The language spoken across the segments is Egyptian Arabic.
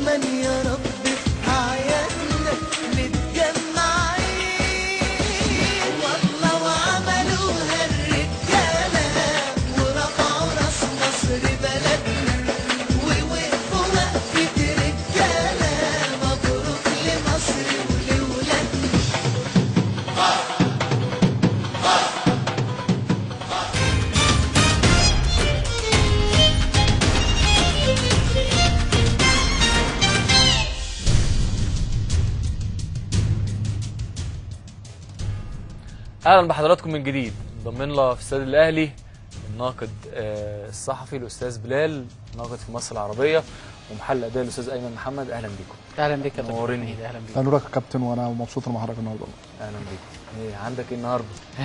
دايما يا رب في حياتنا متجمعين والله وعملوها الرجالة ورفعوا راس مصر بلدنا ووقفوا وقفة رجالة مبروك لمصر ولولادنا اهلا بحضراتكم من جديد انضم لنا في استاد الاهلي الناقد آه، الصحفي الاستاذ بلال ناقد في مصر العربيه ومحل اداء الاستاذ ايمن محمد اهلا بيكم اهلا بك يا دكتور نورني. حميد، اهلا بك نورك يا كابتن وانا مبسوط ان حضرتك النهارده اهلا بيكم ايه عندك ايه النهارده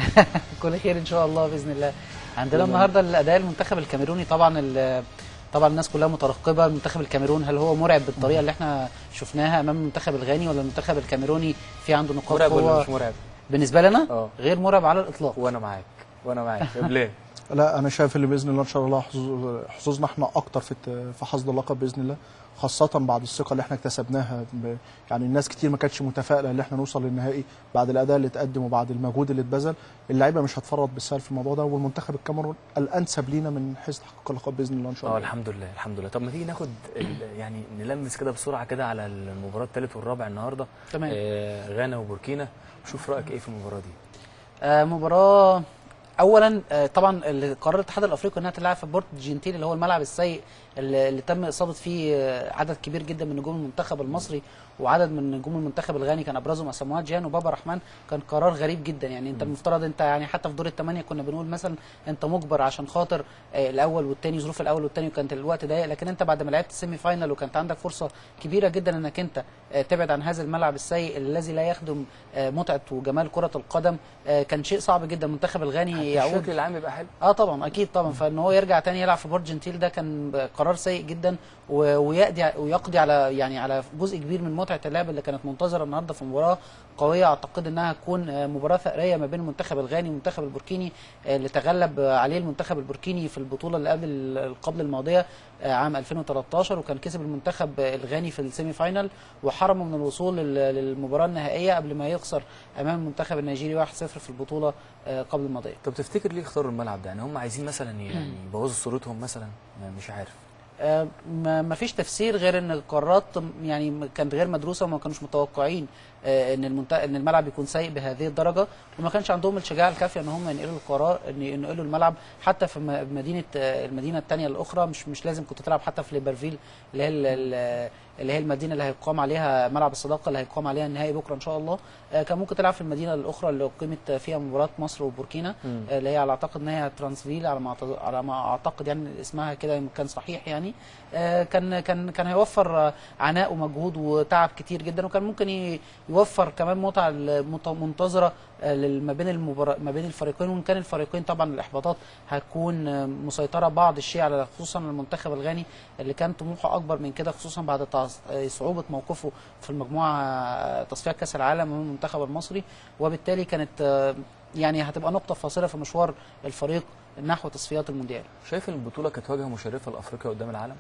كل خير ان شاء الله باذن الله عندنا النهارده الاداء المنتخب الكاميروني طبعا ال- طبعا الناس كلها مترقبه المنتخب الكاميرون هل هو مرعب بالطريقه اللي احنا شفناها امام المنتخب الغاني ولا المنتخب الكاميروني في عنده نقاط مرعب ولا قوه مش مرعب بالنسبه لنا اه. غير مرعب على الاطلاق وانا معاك وانا معاك يا بلال لا انا شايف اللي باذن الله ان شاء الله حظوظ- حظوظنا احنا اكتر في الت- في حصد اللقب باذن الله خاصة بعد الثقة اللي احنا اكتسبناها ب... يعني الناس كتير ما كانتش متفائلة ان احنا نوصل للنهائي بعد الأداء اللي اتقدم وبعد المجهود اللي اتبذل اللعيبة مش هتفرط بالسهل في الموضوع ده والمنتخب الكاميرون الأنسب لينا من حيث تحقيق اللقب بإذن الله إن شاء اه الله الحمد لله الحمد لله طب ما تيجي ناخد ال- يعني نلمس كده بسرعه كده على المباراه الثالث والرابع النهارده تمام آه غانا وبوركينا شوف رايك ايه في المباراه دي آه مباراه اولا آه طبعا اللي قرر الاتحاد الافريقي انها تلعب في بورت جنتيل اللي هو الملعب السيء اللي, اللي تم اصابه فيه آه، عدد كبير جدا من نجوم المنتخب المصري وعدد من نجوم المنتخب الغاني كان ابرزهم اساموات جان وبابا رحمن كان قرار غريب جدا يعني انت المفترض انت يعني حتى في دور الثمانيه كنا بنقول مثلا انت مجبر عشان خاطر آه، الاول والثاني ظروف الاول والثاني وكانت الوقت ضيق لكن انت بعد ما لعبت السيمي فاينال وكانت عندك فرصه كبيره جدا انك انت آه، تبعد عن هذا الملعب السيء الذي لا يخدم آه، متعه وجمال كره القدم آه، كان شيء صعب جدا المنتخب الغاني يعود الشكل العام يبقى حلو اه طبعا اكيد طبعا فان هو يرجع تاني يلعب في بورت جنتيل ده كان قرار سيء جدا و- ويقضي ويقضي على يعني على جزء كبير من متعه اللعب اللي كانت منتظره النهارده في مباراه قويه اعتقد انها هتكون آه، مباراه ثأريه ما بين المنتخب الغاني والمنتخب البوركيني آه، اللي تغلب آه، عليه المنتخب البوركيني في البطوله اللي قبل ال- قبل الماضيه آه، عام 2013 وكان كسب المنتخب آه، الغاني في السيمي فاينال وحرمه من الوصول لل- للمباراه النهائيه قبل ما يخسر امام المنتخب النيجيري 1-0 في البطوله آه، قبل الماضيه طب تفتكر ليه اختاروا الملعب ده يعني هم عايزين مثلا يعني يبوظوا صورتهم مثلا يعني مش عارف آه، ما ما فيش تفسير غير ان القرارات يعني م- كانت غير مدروسه وما كانوش متوقعين آه، ان المنت... ان الملعب يكون سيء بهذه الدرجه وما كانش عندهم الشجاعه الكافيه ان هم ينقلوا القرار ان ينقلوا الملعب حتى في م- مدينه آه، المدينه الثانيه الاخرى مش مش لازم كنت تلعب حتى في ليبرفيل اللي هي ال- ال- اللي هي المدينه اللي هيقام عليها ملعب الصداقه اللي هيقام عليها النهائي بكره ان شاء الله آه، كان ممكن تلعب في المدينه الاخرى اللي اقيمت فيها مباراه مصر وبوركينا آه، اللي هي على اعتقد ان هي ترانسفيل على ما أعتقد- على ما اعتقد يعني اسمها كده كان صحيح يعني آه، كان كان كان هيوفر آه، عناء ومجهود وتعب كتير جدا وكان ممكن ي- يوفر كمان متعه المت- منتظره آه، لل- ما بين المباراه ما بين الفريقين وان كان الفريقين طبعا الاحباطات هتكون آه، مسيطره بعض الشيء على خصوصا المنتخب الغاني اللي كان طموحه اكبر من كده خصوصا بعد تعص- آه، صعوبه موقفه في المجموعه آه، تصفيات كاس العالم امام المنتخب المصري وبالتالي كانت آه، يعني هتبقى نقطه فاصله في مشوار الفريق نحو تصفيات المونديال شايف ان البطوله كانت واجهه مشرفه لافريقيا قدام العالم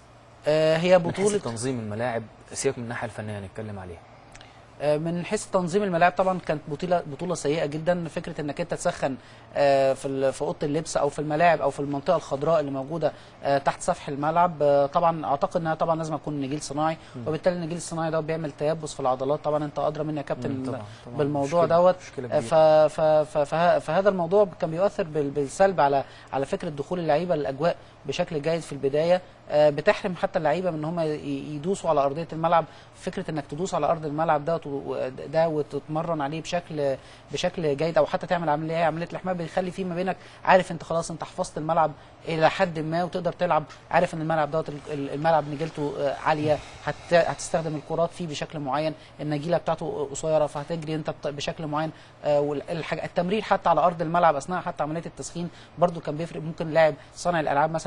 آه، هي من حيث بطوله تنظيم الملاعب سيبك من الناحيه الفنيه هنتكلم عليها آه، من حيث تنظيم الملاعب طبعا كانت بطوله بطوله سيئه جدا فكره انك انت تسخن آه، في ال- في اوضه اللبس او في الملاعب او في المنطقه الخضراء اللي موجوده آه، تحت سفح الملعب آه، طبعا اعتقد انها طبعا لازم يكون نجيل صناعي وبالتالي النجيل الصناعي ده بيعمل تيبس في العضلات طبعا انت ادرى مني يا كابتن مم، طبعاً، طبعاً. بالموضوع مشكلة- دوت مشكلة آه، كبيرة. ف ف ف فه- فهذا الموضوع كان بيؤثر بال- بالسلب على على فكره دخول اللعيبه الاجواء بشكل جيد في البدايه آه، بتحرم حتى اللعيبه من ان هم ي- يدوسوا على ارضيه الملعب فكره انك تدوس على ارض الملعب ده وت- ده وتتمرن عليه بشكل بشكل جيد او حتى تعمل عمليه عمليه الاحماء بيخلي في ما بينك عارف انت خلاص انت حفظت الملعب الى حد ما وتقدر تلعب عارف ان الملعب دوت ال- الملعب نجيلته آه، عاليه هت- هتستخدم الكرات فيه بشكل معين النجيله بتاعته قصيره فهتجري انت بط- بشكل معين آه، والحاجة التمرير حتى على ارض الملعب اثناء حتى عمليه التسخين برضو كان بيفرق ممكن لاعب صانع الالعاب مثلا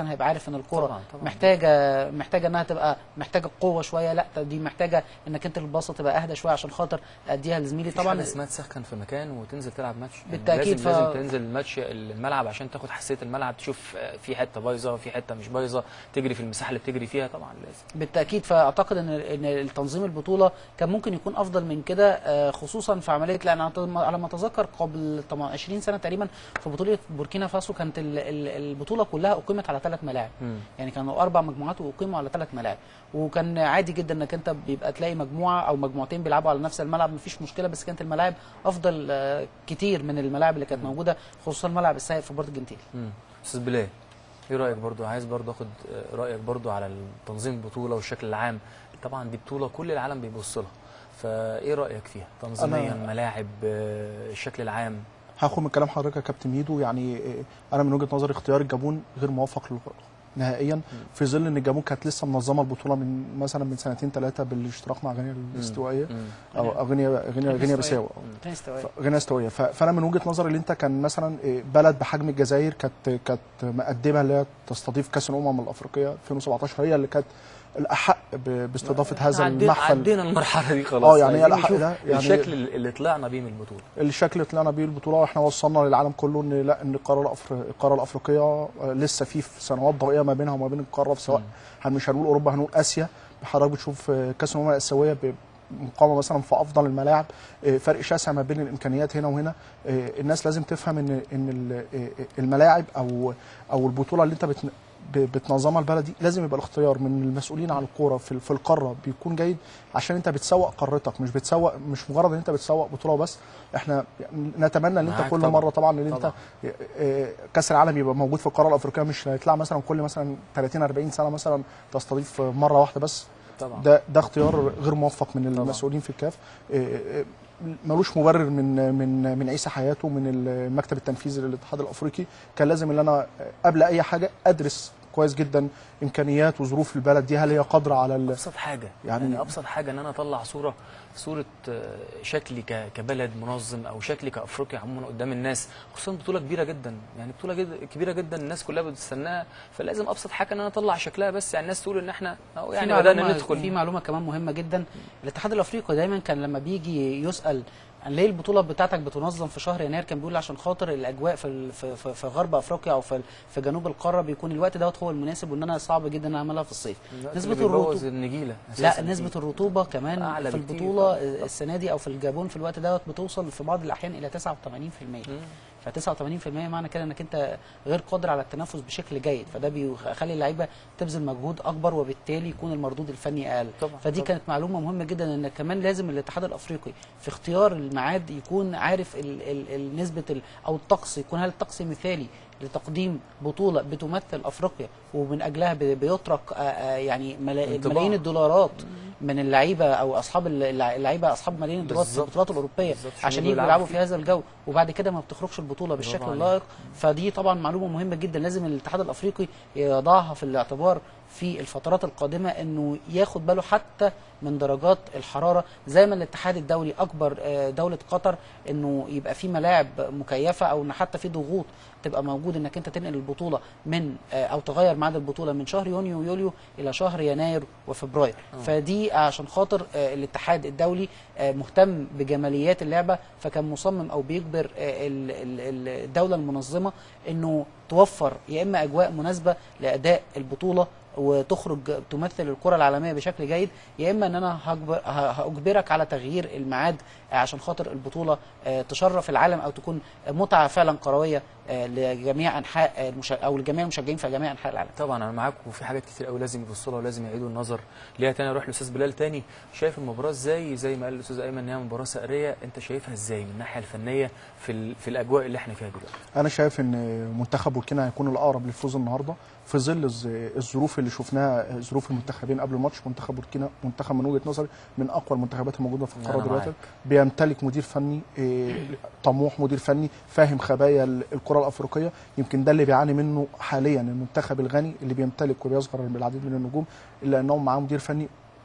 كمان هيبقى عارف ان الكره طبعاً، طبعاً. محتاجه محتاجه انها تبقى محتاجه قوه شويه لا دي محتاجه انك انت الباصه تبقى اهدى شويه عشان خاطر اديها لزميلي طبعا طبعا اسمها تسخن في مكان وتنزل تلعب ماتش يعني بالتأكيد لازم, ف- لازم تنزل الماتش الملعب عشان تاخد حساسيه الملعب تشوف آه، في حته بايظه في حته مش بايظه تجري في المساحه اللي بتجري فيها طبعا لازم بالتاكيد فاعتقد ان ان التنظيم البطوله كان ممكن يكون افضل من كده آه، خصوصا في عمليه لان أنا على ما اتذكر قبل طبعاً 20 سنه تقريبا في بطوله بوركينا فاسو كانت ال- ال- البطوله كلها اقيمت على ثلاث ملاعب مم. يعني كانوا اربع مجموعات واقيموا على ثلاث ملاعب وكان عادي جدا انك انت بيبقى تلاقي مجموعه او مجموعتين بيلعبوا على نفس الملعب مفيش مشكله بس كانت الملاعب افضل آه، كتير من الملاعب اللي كانت موجوده خصوصا ملعب السايق في بورت جنتيل مم. استاذ بلال ايه رايك برضو عايز برضو اخد آه، رايك برضو على تنظيم البطوله والشكل العام طبعا دي بطوله كل العالم بيبص لها فايه رايك فيها تنظيميا أنا- ملاعب آه، الشكل العام هاخد من كلام حضرتك يا كابتن ميدو يعني إيه، انا من وجهه نظري اختيار الجابون غير موفق لل- نهائيا في ظل ان الجابون كانت لسه منظمه البطوله من مثلا من سنتين ثلاثه بالاشتراك مع غينيا الاستوائيه مم. او أو غينيا غينيا غينيا بيساو تاني استوائي. غينيا استوائيه ف- فانا من وجهه نظري اللي انت كان مثلا إيه، بلد بحجم الجزائر كانت كانت مقدمه اللي هي تستضيف كاس الامم الافريقيه 2017 هي اللي كانت الاحق ب- باستضافه هذا عدينا- المحفل عدينا المرحله دي خلاص اه يعني هي عايزين الأحق نشوف ده يعني- الشكل اللي طلعنا بيه من البطوله الشكل اللي طلعنا بيه البطوله واحنا وصلنا للعالم كله ان لا ان القاره الأفر... القاره الافريقيه آه، لسه في سنوات ضوئيه ما بينها وما بين القاره سواء هن- مش هنقول اوروبا هنقول اسيا حضرتك بتشوف آه، كاس الامم الاسيويه ب- مقامه مثلا في افضل الملاعب آه، فرق شاسع ما بين الامكانيات هنا وهنا آه، الناس لازم تفهم ان ان ال- آه، الملاعب او او البطوله اللي انت بتن... ب- بتنظمها البلد دي لازم يبقى الاختيار من المسؤولين عن الكوره في في القاره بيكون جيد عشان انت بتسوق قارتك مش بتسوق مش مجرد ان انت بتسوق بطوله بس احنا نتمنى ان انت معاك كل طبعاً. مره طبعا ان انت طبعاً. آه، كاس العالم يبقى موجود في القاره الافريقيه مش هيطلع مثلا كل مثلا 30 40 سنه مثلا تستضيف مره واحده بس طبعا ده ده اختيار غير موفق من طبعاً. المسؤولين في الكاف آه، آه، ملوش مبرر من من من عيسى حياته من المكتب التنفيذي للاتحاد الافريقي كان لازم ان انا قبل اي حاجه ادرس كويس جدا امكانيات وظروف البلد دي هل هي قادره على ال- ابسط حاجه يعني- يعني, يعني ابسط حاجه ان انا اطلع صوره صوره آه، شكلي ك- كبلد منظم او شكلي كافريقيا عموما قدام الناس خصوصا بطوله كبيره جدا يعني بطوله جد كبيره جدا الناس كلها بتستناها فلازم ابسط حاجه ان انا اطلع شكلها بس يعني الناس تقول ان احنا أو يعني في بدانا معلومة- ندخل في معلومه كمان مهمه جدا الاتحاد الافريقي دايما كان لما بيجي يسال عن ليه البطوله بتاعتك بتنظم في شهر يناير كان بيقول عشان خاطر الاجواء في ال- في, في, في غرب افريقيا او في, في جنوب القاره بيكون الوقت دوت هو المناسب وان انا صعب جدا ان اعملها في الصيف نسبه نسبه الرطوبه الرطوبه النجيله لا أساساً نسبة فيه. الرطوبة كمان أعلى في بكتير البطولة طبعاً. السنة دي أو في الجابون في الوقت دوت بتوصل في بعض الأحيان إلى 89% مم. ف 89% معنى كده انك انت غير قادر على التنفس بشكل جيد فده بيخلي اللعيبه تبذل مجهود اكبر وبالتالي يكون المردود الفني اقل طبعاً، فدي طبعاً. كانت معلومه مهمه جدا ان كمان لازم الاتحاد الافريقي في اختيار الميعاد يكون عارف ال ال ال نسبه ال او الطقس يكون هل الطقس مثالي لتقديم بطوله بتمثل افريقيا ومن اجلها بي- بيترك آه، آه، يعني ملا- انطباع. ملايين الدولارات من اللعيبه او اصحاب اللع- اللعيبه اصحاب ملايين الدولارات في بالظبط. البطولات الاوروبيه بالظبط، عشان عشان يجوا يجوا يلعبوا يلعبوا فيه. في هذا الجو وبعد كده ما بتخرجش البطوله بالشكل عليك. اللائق فدي طبعا معلومه مهمه جدا لازم الاتحاد الافريقي يضعها في الاعتبار في الفترات القادمه انه ياخد باله حتى من درجات الحراره زي ما الاتحاد الدولي اكبر آه، دوله قطر انه يبقى في ملاعب مكيفه او ان حتى في ضغوط تبقى موجود انك انت تنقل البطوله من آه، او تغير ميعاد البطوله من شهر يونيو ويوليو الى شهر يناير وفبراير فدي عشان خاطر آه، الاتحاد الدولي آه، مهتم بجماليات اللعبه فكان مصمم او بيجبر آه، ال- ال- ال- الدوله المنظمه انه توفر يا اما اجواء مناسبه لاداء البطوله وتخرج تمثل الكره العالميه بشكل جيد يا اما ان انا هجبر ه- هاجبرك على تغيير الميعاد آه، عشان خاطر البطوله آه، تشرف العالم او تكون متعه فعلا كرويه آه، لجميع انحاء آه، المشا... او لجميع المشجعين في جميع انحاء العالم طبعا انا معاك وفي حاجات كتير قوي لازم يبصوا لها ولازم يعيدوا النظر ليها تاني اروح للاستاذ بلال تاني شايف المباراه ازاي زي ما قال الاستاذ ايمن ان هي مباراه سعريه انت شايفها ازاي من الناحيه الفنيه في ال... في الاجواء اللي احنا فيها دلوقتي انا شايف ان منتخب بوركينا هيكون الاقرب للفوز النهارده في ظل الز- الظروف اللي شفناها ظروف المنتخبين قبل الماتش منتخب بوركينا منتخب من وجهه نظري من اقوى المنتخبات الموجوده في القاره أنا دلوقتي معاك. بيمتلك مدير فني إيه، طموح مدير فني فاهم خبايا ال- الكره الافريقيه يمكن ده اللي بيعاني منه حاليا المنتخب الغني اللي بيمتلك وبيظهر بالعديد من النجوم الا انهم معاه مدير فني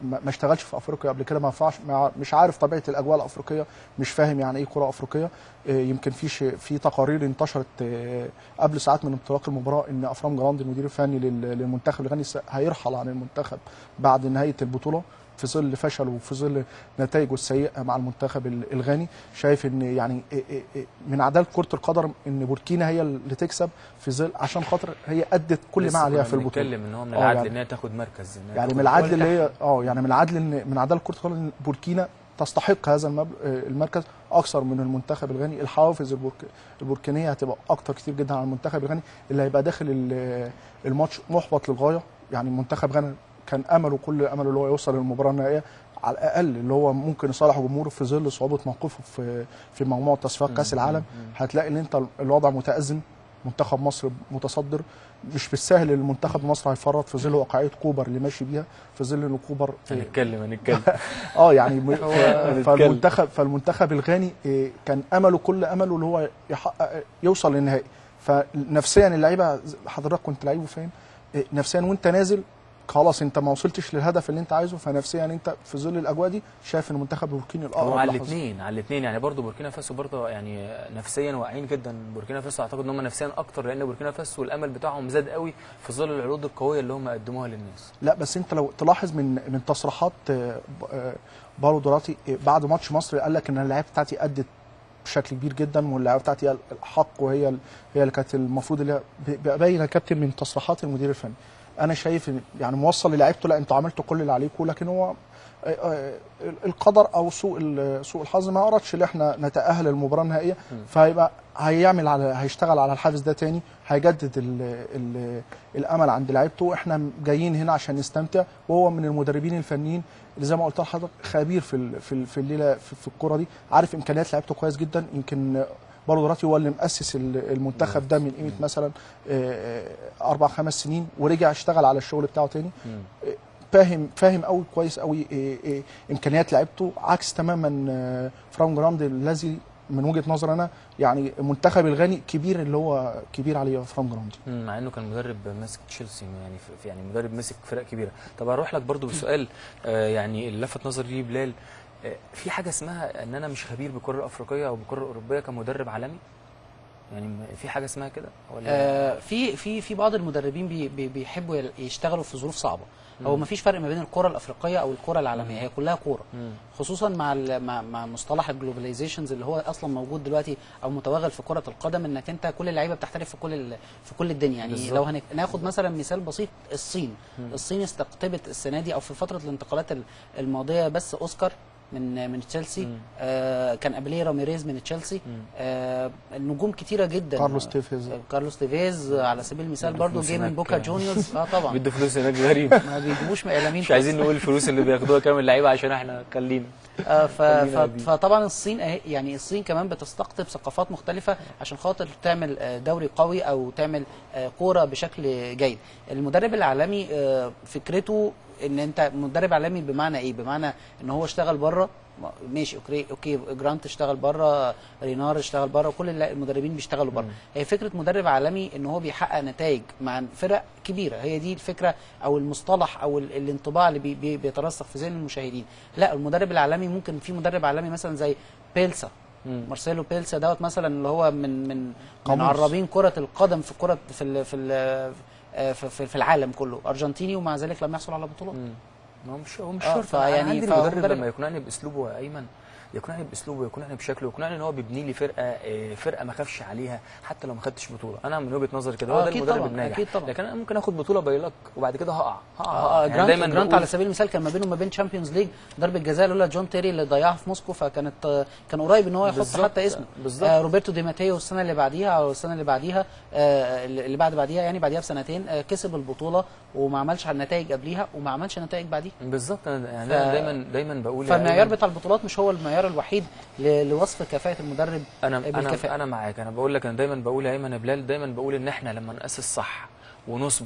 ما ما اشتغلش في افريقيا قبل كده ما ينفعش ما- مش عارف طبيعه الاجواء الافريقيه مش فاهم يعني ايه كره افريقيه آه، يمكن في شيء- في تقارير انتشرت آه، قبل ساعات من انطلاق المباراه ان افرام جراند المدير الفني لل- للمنتخب الغاني س- هيرحل عن المنتخب بعد نهايه البطوله في ظل فشله وفي ظل نتائجه السيئه مع المنتخب ال- الغاني شايف ان يعني إيه إيه إيه من عداله كره القدم ان بوركينا هي اللي تكسب في ظل عشان خاطر هي ادت كل لسه ما عليها كنا في البطوله بنتكلم ان هو من آه، العدل يعني- ان هي تاخد مركز إنها يعني تاخد من العدل الدوري اللي هي اه يعني من العدل ان من عداله كره القدم إن بوركينا تستحق هذا المب... آه، المركز اكثر من المنتخب الغني الحوافز البورك... البوركينيه هتبقى اكتر كتير جدا على المنتخب الغني اللي هيبقى داخل ال- الماتش محبط للغايه يعني المنتخب غانا كان امله كل امله اللي هو يوصل للمباراه النهائيه على الاقل اللي هو ممكن يصالح جمهوره في ظل صعوبه موقفه في في مجموعه تصفيات كاس العالم هتلاقي ان انت الوضع متازم منتخب مصر متصدر مش بالسهل ان المنتخب مصر هيفرط في ظل واقعيه كوبر اللي ماشي بيها في ظل ان كوبر هنتكلم هنتكلم اه يعني م- هو- ف- فالمنتخب فالمنتخب الغاني إيه، كان امله كل امله اللي هو يحقق يوصل للنهائي فنفسيا اللعيبه ز- حضرتك كنت لعيب وفاهم إيه، نفسيا وانت نازل خلاص انت ما وصلتش للهدف اللي انت عايزه فنفسيا انت في ظل الاجواء دي شايف ان المنتخب البوركيني الاقرب هو على لحظ. الاثنين على الاثنين يعني برضه بوركينا فاسو برضه يعني نفسيا واعيين جدا بوركينا فاسو اعتقد ان هم نفسيا اكتر لان بوركينا فاسو الامل بتاعهم زاد قوي في ظل العروض القويه اللي هم قدموها للناس لا بس انت لو تلاحظ من من تصريحات آه، ب- آه، بارو دوراتي آه، بعد ماتش مصر قال لك ان اللعيبه بتاعتي ادت بشكل كبير جدا واللعيبه بتاعتي هي الحق وهي ال- هي اللي كانت المفروض اللي هي ب- بقى باين يا كابتن من تصريحات المدير الفني انا شايف إن- يعني موصل للعيبته لا انتوا عملتوا كل اللي عليكم لكن هو آه، آه، القدر او سوء ال- سوء الحظ ما اردش ان احنا نتاهل المباراه النهائيه فهيبقى هيعمل على هيشتغل على الحافز ده تاني هيجدد ال ال الامل عند لعيبته احنا جايين هنا عشان نستمتع وهو من المدربين الفنيين اللي زي ما قلت لحضرتك خبير في ال- في ال- في الليله في, في الكوره دي عارف امكانيات لعيبته كويس جدا يمكن برضه دلوقتي هو اللي مؤسس ال- المنتخب ده من قيمه مثلا آه، آه، اربع خمس سنين ورجع اشتغل على الشغل بتاعه تاني فاهم فاهم قوي كويس قوي إيه إيه امكانيات لعيبته عكس تماما آه، فران جراند الذي من وجهه نظري انا يعني المنتخب الغني كبير اللي هو كبير عليه فران جراند مم، مع انه كان مدرب ماسك تشيلسي يعني في يعني مدرب مسك فرق كبيره طب هروح لك برضو بسؤال آه يعني اللي لفت نظري ليه بلال آه في حاجه اسمها ان انا مش خبير بالكره الافريقيه او بالكره الاوروبيه كمدرب عالمي يعني م- في حاجه اسمها كده ولا آه، في في في بعض المدربين بي بي بيحبوا يل- يشتغلوا في ظروف صعبه هو ما فيش فرق ما بين الكره الافريقيه او الكره العالميه هي كلها كوره مم. خصوصا مع ال- مع, مع مصطلح الجلوباليزيشنز اللي هو اصلا موجود دلوقتي او متوغل في كره القدم انك انت كل اللعيبه بتحترف في كل ال- في كل الدنيا يعني بالظبط. لو هناخد مثلا مثال بسيط الصين الصين استقطبت السنه دي او في فتره الانتقالات ال- الماضيه بس اوسكار من من تشيلسي مم. آه كان قبليه راميريز من تشيلسي مم. آه نجوم كتيره جدا كارلوس تيفيز آه، كارلوس تيفيز آه، على سبيل المثال بيدوا برضو فلوس جاي من هناك. بوكا جونيورز اه طبعا بيدوا فلوس هناك غريب ما بيجيبوش مقلمين مش عايزين نقول الفلوس اللي بياخدوها كام اللعيبه عشان احنا خلينا آه، ف... خلينا ف... قاعدين. فطبعا الصين أهي- يعني الصين كمان بتستقطب ثقافات مختلفه عشان خاطر تعمل آه، دوري قوي او تعمل آه، كوره بشكل جيد المدرب العالمي آه، فكرته ان انت مدرب عالمي بمعنى ايه بمعنى ان هو اشتغل بره ماشي اوكي اوكي جرانت اشتغل بره رينار اشتغل بره وكل الل- المدربين بيشتغلوا بره هي فكره مدرب عالمي ان هو بيحقق نتائج مع فرق كبيره هي دي الفكره او المصطلح او ال- الانطباع اللي بي بي بيترسخ في ذهن المشاهدين لا المدرب العالمي ممكن في مدرب عالمي مثلا زي بيلسا مم. مارسيلو بيلسا دوت مثلا اللي هو من من من قاموس. عرابين كره القدم في كره في ال في ال في, في, في العالم كله ارجنتيني ومع ذلك لم يحصل على بطولات مم. ما هو مش هو مش آه، شرط فيعني يعني عندي فهو المدرب مدرب- لما يقنعني باسلوبه يا ايمن يقنعني باسلوبه يقنعني بشكله يقنعني ان هو بيبني لي فرقه آه، فرقه ما اخافش عليها حتى لو ما خدتش بطوله انا من وجهه نظري كده هو آه، ده أكيد المدرب طبعاً، الناجح أكيد طبعاً. لكن انا ممكن اخد بطوله بايلك وبعد كده هقع هقع اه هقع. آه، يعني جرانت دايما جرانت بقول- على سبيل المثال كان ما بينه وما بين تشامبيونز ليج ضربه جزاء لولا جون تيري اللي ضيعها في موسكو فكانت آه، كان قريب ان هو يحط بالظبط، حتى اسمه بالظبط. آه روبرتو دي ماتيو السنه اللي بعديها او السنه اللي بعديها آه اللي بعد بعديها يعني بعديها بسنتين آه كسب البطوله وما عملش على النتائج قبليها وما عملش نتائج بعديها بالظبط أنا- يعني ف- انا دايما دايما بقول يا فالمعيار أيمن- بتاع البطولات مش هو المعيار الوحيد ل- لوصف كفاءه المدرب انا انا بالكفاءة. انا معاك انا بقول لك انا دايما بقول يا ايمن يا بلال دايما بقول ان احنا لما ناسس صح ونصبر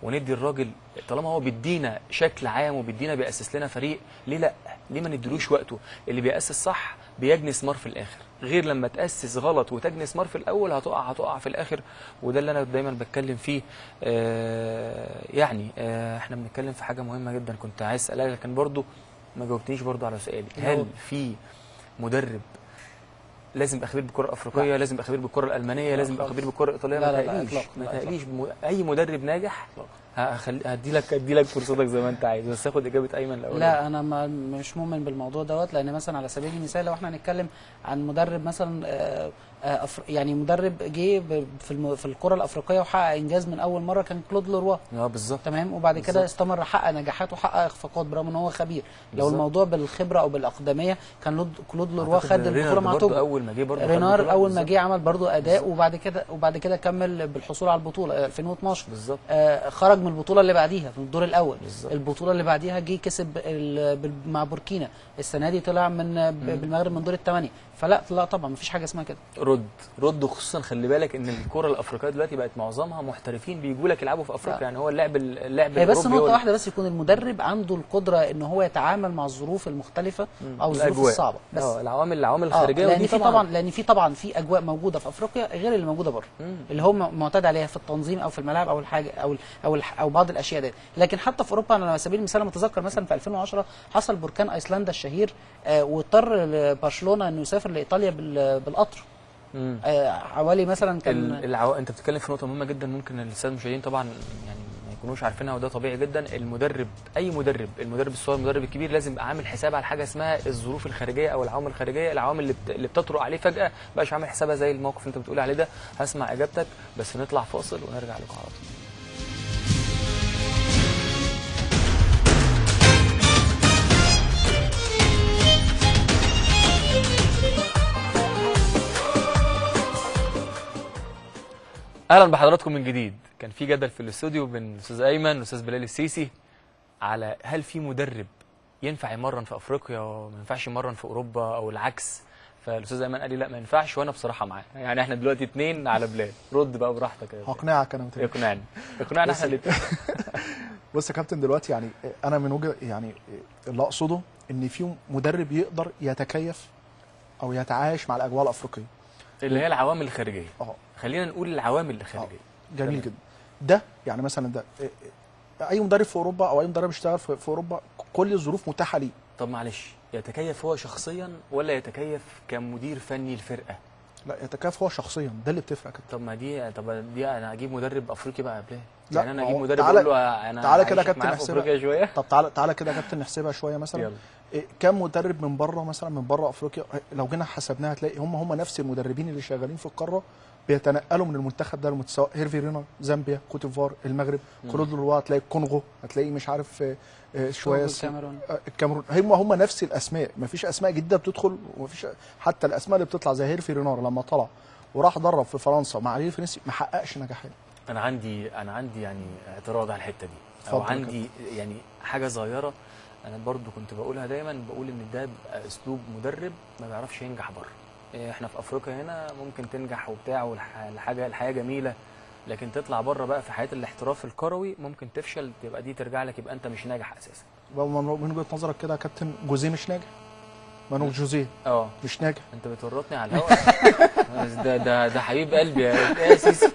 وندي الراجل طالما هو بيدينا شكل عام وبيدينا بيأسس لنا فريق ليه لا ليه ما نديلوش وقته اللي بيأسس صح بيجني ثمار في الاخر غير لما تأسس غلط وتجني ثمار في الاول هتقع هتقع في الاخر وده اللي انا دايما بتكلم فيه آه يعني آه احنا بنتكلم في حاجه مهمه جدا كنت عايز اسالها لكن برضو ما جاوبتنيش برضو على سؤالي هل في مدرب لازم يبقى خبير بالكره الافريقيه لا. لازم يبقى خبير بالكره الالمانيه لا لازم يبقى خالص. خبير بالكره الايطاليه لا، ما لا، لا، تقليش إطلاقاً، ما لا، تقليش بم- اي مدرب ناجح هخلي هدي لك هدي لك فرصتك زي ما انت عايز بس اخد اجابه ايمن الاول لا انا ما مش مؤمن بالموضوع دوت لان مثلا على سبيل المثال لو احنا هنتكلم عن مدرب مثلا آه، آه، أفر- يعني مدرب جه ب- في الم- في الكره الافريقيه وحقق انجاز من اول مره كان كلود لوروا اه بالظبط تمام وبعد كده بالظبط. استمر حقق نجاحات وحقق اخفاقات برغم ان هو خبير لو بالظبط. الموضوع بالخبره او بالاقدميه كان لود- كلود لوروا أعتقد خد رينارد البطوله مع برضو توجو اول ما جه برضه رينار اول ما جه عمل برضو اداء وبعد كده وبعد كده كمل بالحصول على البطوله آه، 2012 بالظبط آه، خرج من البطوله اللي بعديها في الدور الاول بالظبط. البطوله اللي بعديها جه كسب ال- بال- مع بوركينا السنه دي طلع من ب- بالمغرب من دور الثمانيه فلا لا طبعا مفيش حاجه اسمها كده رد رد خصوصا خلي بالك ان الكره الافريقيه دلوقتي بقت معظمها محترفين بيجوا لك يلعبوا في افريقيا لا. يعني هو اللعب اللعب هي بس الأوروبي هو نقطه ال- واحده بس يكون المدرب عنده القدره ان هو يتعامل مع الظروف المختلفه او الظروف الأجواء. الصعبه بس اه العوامل العوامل اه الخارجيه لان ودي في طبعا لان في طبعا في اجواء موجوده في افريقيا غير اللي موجوده بره مم. اللي هو م- معتاد عليها في التنظيم او في الملاعب او الحاجه او ال او ال او بعض الاشياء دي لكن حتى في اوروبا انا على سبيل المثال لما اتذكر مثلا في 2010 حصل بركان ايسلندا الشهير آه واضطر برشلونه انه يسافر لايطاليا بال- بالقطر مم. آه حوالي مثلا كان ال- العو... انت بتتكلم في نقطه مهمه جدا ممكن الساده المشاهدين طبعا يعني ما يكونوش عارفينها وده طبيعي جدا المدرب اي مدرب المدرب الصغير المدرب الكبير لازم يبقى عامل حساب على حاجه اسمها الظروف الخارجيه او العوامل الخارجيه العوامل اللي, بت... اللي بتطرق عليه فجاه مبقاش عامل حسابها زي الموقف اللي انت بتقول عليه ده هسمع اجابتك بس نطلع فاصل ونرجع لكم على طول اهلا بحضراتكم من جديد كان في جدل في الاستوديو بين الاستاذ ايمن والاستاذ بلال السيسي على هل في مدرب ينفع يمرن في افريقيا وما ينفعش يمرن في اوروبا او العكس فالاستاذ ايمن قال لي لا ما ينفعش وانا بصراحه معاه يعني احنا دلوقتي اتنين على بلال رد بقى براحتك يا بلال. هقنعك انا متهيألي. اقنعني اقنعنا احنا الاتنين بص يا كابتن دلوقتي يعني انا من وجهه يعني اللي اقصده ان في مدرب يقدر يتكيف او يتعايش مع الاجواء الافريقيه اللي هي العوامل الخارجيه اه خلينا نقول العوامل الخارجيه جميل تمام. جدا ده يعني مثلا ده اي مدرب في اوروبا او اي مدرب اشتغل في في اوروبا كل الظروف متاحه ليه طب معلش يتكيف هو شخصيا ولا يتكيف كمدير فني الفرقه لا يتكيف هو شخصيا ده اللي بتفرق كده طب ما دي طب دي انا اجيب مدرب افريقي بقى قبلها لا، يعني انا ما اجيب هو مدرب تعالى- اقول له انا تعالى كده يا هعيشك كابتن معايا في نحسبها. افريقيا شويه طب تعالى تعالى كده يا كابتن نحسبها شويه مثلا يلا إيه، كم مدرب من بره مثلا من بره افريقيا لو جينا حسبناها هتلاقي هم هم نفس المدربين اللي شغالين في القاره بيتنقلوا من المنتخب ده للمت- سواء هيرفي رينر زامبيا كوتيفوار المغرب كلود لوروا هتلاقي الكونغو هتلاقي مش عارف آه، آه، شويه س- الكاميرون آه، الكاميرون هم هم نفس الاسماء مفيش اسماء جديده بتدخل ومفيش حتى الاسماء اللي بتطلع زي هيرفي رينار لما طلع وراح درب في فرنسا مع الريال الفرنسي ما حققش نجاحات انا عندي انا عندي يعني اعتراض على الحته دي او اتفضل يا عندي يعني حاجه صغيره انا برضو كنت بقولها دايما بقول ان ده بيبقى اسلوب مدرب ما بيعرفش ينجح بره إيه، احنا في افريقيا هنا ممكن تنجح وبتاع والحاجه الحياه جميله لكن تطلع بره بقى في حياه الاحتراف الكروي ممكن تفشل تبقى دي ترجع لك يبقى انت مش ناجح اساسا من من وجهه نظرك كده يا كابتن جوزيه مش ناجح مانو جوزيه اه مش ناجح انت بتورطني على الهواء ده ده ده حبيب قلبي يا يا سيسي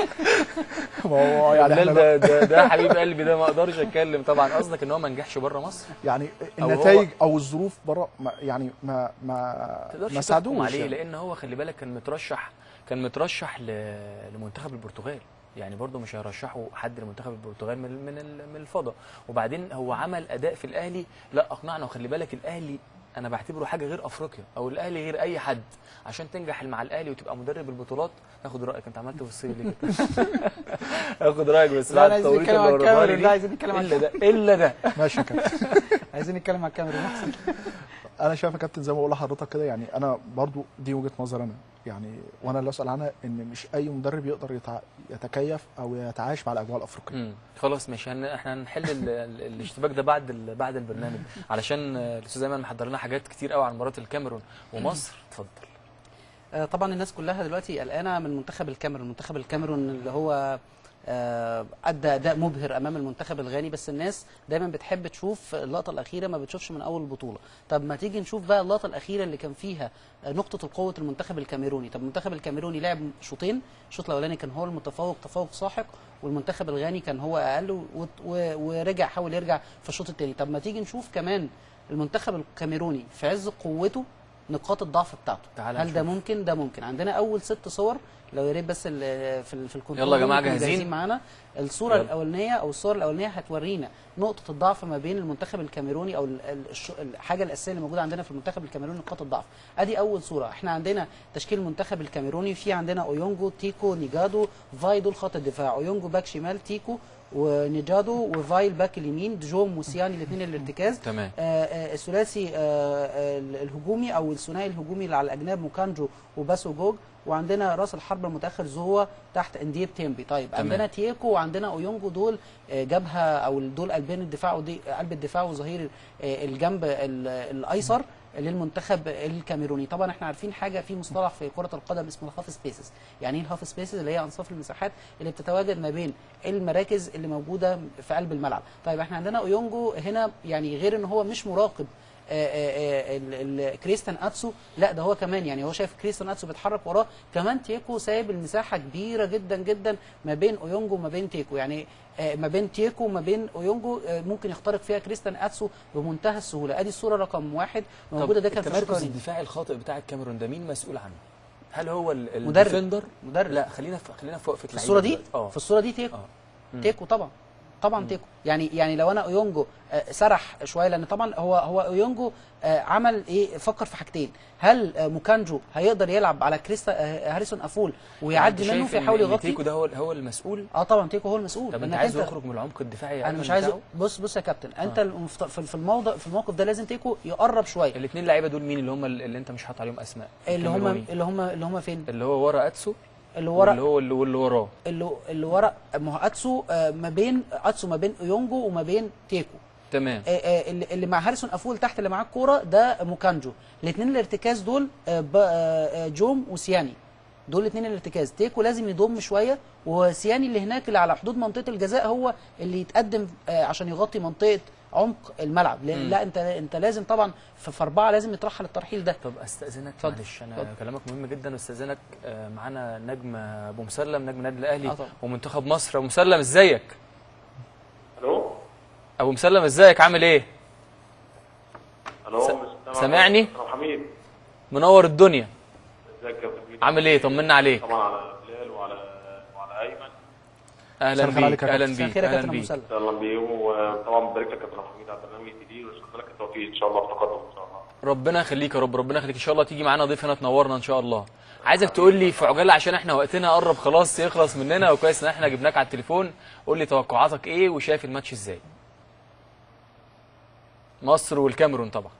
ما هو يعني بلال احنا ده, ده ده حبيب قلبي ده ما اقدرش اتكلم طبعا قصدك ان هو ما نجحش بره مصر يعني أو هو- النتائج او الظروف بره ما يعني ما ما تقدرش ما تحكم ساعدوش عليه يعني. لان هو خلي بالك كان مترشح كان مترشح ل... لمنتخب البرتغال يعني برضه مش هيرشحوا حد لمنتخب البرتغال من من ال- من الفضاء وبعدين هو عمل اداء في الاهلي لا اقنعنا وخلي بالك الاهلي انا بعتبره حاجه غير افريقيا او الاهلي غير اي حد عشان تنجح مع الاهلي وتبقى مدرب البطولات اخد رايك انت عملت في الصيف ليه كده اخد رايك بس لا، بعد أنا عايزين التوريط نتكلم اللي ورباني عن الكاميرون، دي لا، عايزين نتكلم عن الا ده الا ده ماشي يا كابتن عايزين نتكلم على الكاميرون احسن انا شايف يا كابتن زي ما بقول لحضرتك كده يعني انا برضو دي وجهه نظر انا يعني وانا اللي اسال عنها ان مش اي مدرب يقدر يتع... يتكيف او يتعايش مع الاجواء الافريقيه مم. خلاص ماشي هن... احنا هنحل ال... ال... الاشتباك ده بعد ال... بعد البرنامج علشان آه، الاستاذ ايمن محضر لنا حاجات كتير قوي عن مباراه الكاميرون ومصر اتفضل آه، طبعا الناس كلها دلوقتي قلقانه من منتخب الكاميرون منتخب الكاميرون اللي هو آه، ادى اداء مبهر امام المنتخب الغاني بس الناس دايما بتحب تشوف اللقطه الاخيره ما بتشوفش من اول البطوله طب ما تيجي نشوف بقى اللقطه الاخيره اللي كان فيها آه، نقطه القوه المنتخب الكاميروني طب المنتخب الكاميروني لعب شوطين الشوط الاولاني كان هو المتفوق تفوق ساحق والمنتخب الغاني كان هو اقل و- و- ورجع حاول يرجع في الشوط الثاني طب ما تيجي نشوف كمان المنتخب الكاميروني في عز قوته نقاط الضعف بتاعته تعال هل ده نشوف. ممكن ده ممكن عندنا اول ست صور لو يا ريت بس ال- في ال- في الكنترول يلا يا جماعة يكونوا جاهزين؟ معانا الصوره يلا. الاولانيه او الصور الاولانيه هتورينا نقطه الضعف ما بين المنتخب الكاميروني او ال- ال- الش- الحاجه الاساسيه اللي موجوده عندنا في المنتخب الكاميروني نقاط الضعف ادي اول صوره احنا عندنا تشكيل المنتخب الكاميروني في عندنا اويونجو تيكو نيجادو فاي دول خط الدفاع اويونجو باك شمال تيكو ونيجادو وفايل باك اليمين جو موسياني الاثنين الارتكاز تمام آه، آه، الثلاثي آه، آه، الهجومي او الثنائي الهجومي اللي على الاجناب موكانجو وباسو جوج وعندنا راس الحرب المتاخر زوا تحت انديب تيمبي طيب تمام. عندنا تييكو وعندنا اويونجو دول آه، جبهه او دول قلبين الدفاع ودي قلب الدفاع وظهير آه، الجنب ال- الايسر للمنتخب الكاميروني طبعا احنا عارفين حاجه في مصطلح في كره القدم اسمه الهاف سبيسز يعني ايه الهاف سبيسز اللي هي انصاف المساحات اللي بتتواجد ما بين المراكز اللي موجوده في قلب الملعب طيب احنا عندنا اويونجو هنا يعني غير ان هو مش مراقب آه، آه، آه، ال- ال- كريستيان اتسو لا ده هو كمان يعني هو شايف كريستيان اتسو بيتحرك وراه كمان تيكو سايب المساحه كبيره جدا جدا ما بين اويونجو وما بين تيكو يعني آه، ما بين تيكو وما بين اويونجو آه، ممكن يخترق فيها كريستيان اتسو بمنتهى السهوله ادي الصوره رقم واحد موجوده ده كان في التمركز الشوط الدفاعي الخاطئ بتاع الكاميرون ده مين مسؤول عنه؟ هل هو ال- مدرب. الديفندر؟ مدرب لا خلينا في خلينا في وقفه في الصوره دي اه في الصوره دي تيكو اه تيكو طبعا طبعا تيكو يعني يعني لو انا اويونجو آه، سرح شويه لان طبعا هو هو اويونجو آه، عمل ايه فكر في حاجتين هل آه، موكانجو هيقدر يلعب على كريستا آه، هاريسون افول ويعدي منه فيحاول يغطي تيكو ده هو هو المسؤول اه طبعا تيكو هو المسؤول طب انت لأنك عايزه يخرج من العمق الدفاعي انا أيمن مش عايز بتاعه؟ بص بص يا كابتن انت المفت- في في الموضع في الموقف ده لازم تيكو يقرب شويه الاثنين لعيبه دول مين اللي هم اللي انت مش حاطط عليهم اسماء اللي هم الكاميروني. اللي هم اللي هم فين اللي هو ورا اتسو اللي ورا اللي هو اللي, واللي وراه اللي اللي ورا ما هو اتسو آه، ما بين اتسو ما بين اويونجو وما بين تيكو تمام آه، آه، اللي اللي مع هاريسون افول تحت اللي معاه الكوره ده موكانجو الاثنين الارتكاز دول آه، ب- آه، آه، جوم وسياني دول الاثنين الارتكاز تيكو لازم يضم شويه وسياني اللي هناك اللي على حدود منطقه الجزاء هو اللي يتقدم آه، عشان يغطي منطقه عمق الملعب لا, مم. لا انت انت لازم طبعا في في اربعه لازم يترحل الترحيل ده طب استاذنك اتفضل. معلش انا اتفضل. كلامك مهم جدا واستاذنك آه، معانا نجم ابو مسلم نجم النادي الاهلي آه طبعا. ومنتخب مصر ابو مسلم ازيك الو ابو مسلم ازيك عامل ايه الو س- مستمع- سامعني؟ أبو حميد منور الدنيا ازيك يا أبو حميد عامل ايه طمنا عليك طبعا على بلال وعلى وعلى ايمن اهلا مساء الخير عليك بيك يا اهلا كابتن. مساء بيك الخير يا اهلا كابتن ابو بيك مسلم اهلا بيهم وطبعا ببارك لك يا كابتن حميد على البرنامج الجديد وشكرا لك التوفيق ان شاء الله في تقدم ان شاء الله ربنا يخليك يا رب ربنا يخليك ان شاء الله تيجي معانا ضيف هنا تنورنا ان شاء الله عايزك تقول لي في عجاله عشان احنا وقتنا قرب خلاص يخلص مننا وكويس ان احنا جبناك على التليفون قول لي توقعاتك ايه وشايف الماتش ازاي مصر والكاميرون طبعا